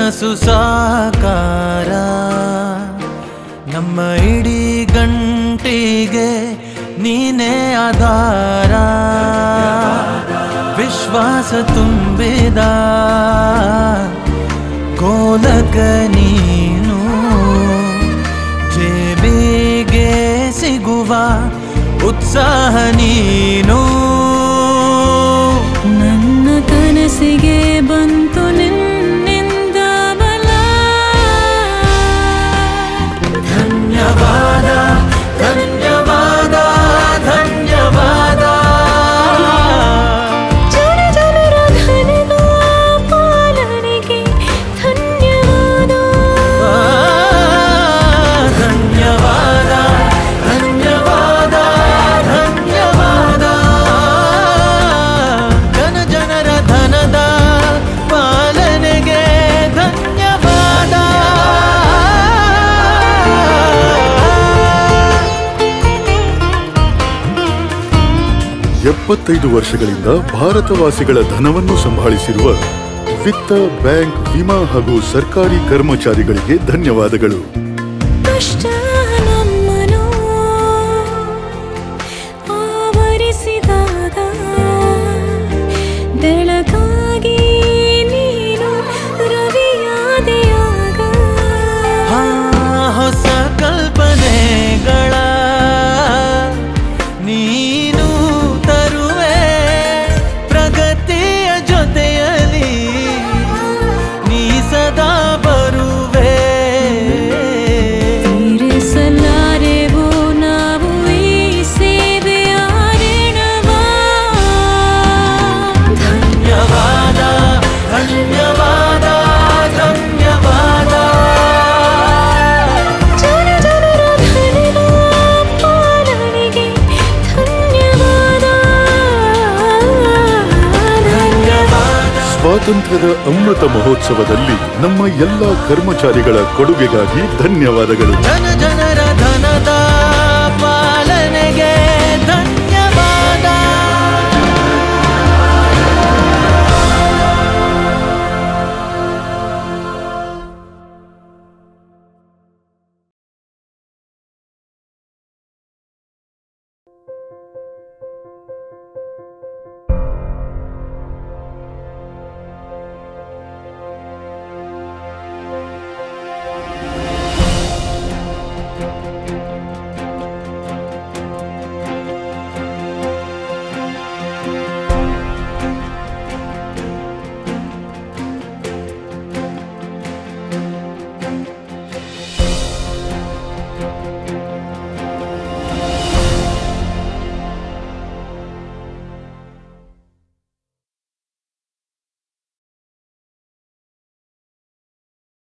ಕನಸು ಸಾಕಾರ ನಮ್ಮ ಇಡೀ ಗಂಟಿಗೆ ನೀನೇ ಆಧಾರ ವಿಶ್ವಾಸ ತುಂಬಿದ ಗೋಲಕ ನೀನು ಜೇಬಿಗೆ ಸಿಗುವ ಉತ್ಸಾಹ ನೀನು ನನ್ನ ಕನಸಿಗೆ ಬಂತು ನಿನ್ನಿಂದ ಬಲ ಧನ್ಯವಾದ ಧನ್ಯವಾದ ಧನ್ಯವಾದ ಜನ ಜನರ ಧನದ ಪಾಲನೆಗೆ ಧನ್ಯವಾದ ಆ, ಧನ್ಯವಾದ ಧನ್ಯವಾದ ಧನ್ಯವಾದ ಜನ ಜನರ ಧನದ ಪಾಲನೆಗೆ ಧನ್ಯವಾದ ಎಪ್ಪತ್ತೈದು ವರ್ಷಗಳಿಂದ ಭಾರತವಾಸಿಗಳ ಧನವನ್ನು ಸಂಭಾಳಿಸಿರುವ ವಿತ್ತ ಬ್ಯಾಂಕ್ ವಿಮಾ ಹಾಗೂ ಸರ್ಕಾರಿ ಕರ್ಮಚಾರಿಗಳಿಗೆ ಧನ್ಯವಾದಗಳು ಕಷ್ಟ ನಮ್ಮನು ಆವರಿಸಿದಾಗ ಬೆಳಕಾಗಿ ನೀನು ರವಿಯಾದೆಯಾಗ ಆ ಹೊಸ ಕಲ್ಪನೆಗಳ ನೀನು ತರುವೆ ಪ್ರಗತಿಯ ಜೊತೆಯಲಿ ನೀ ಸದಾ ಬರುವೆ ತೀರಿಸಲಾರೆವು ನಾವು ಈ ಸೇವೆಯ ಋಣವಾ ಧನ್ಯವಾದ ಧನ್ಯವಾದ ಧನ್ಯವಾದ ಜನ ಜನರ ಧನದ ಪಾಲನೆಗೆ ಧನ್ಯವಾದ ಧನ್ಯವಾದ ಸ್ವಾತಂತ್ರ್ಯದ ಅಮೃತ ಮಹೋತ್ಸವದಲ್ಲಿ ನಮ್ಮ ಎಲ್ಲ ಕರ್ಮಚಾರಿಗಳ ಕೊಡುಗೆಗಾಗಿ ಧನ್ಯವಾದಗಳು ಜನ ಜನರ ಧನದ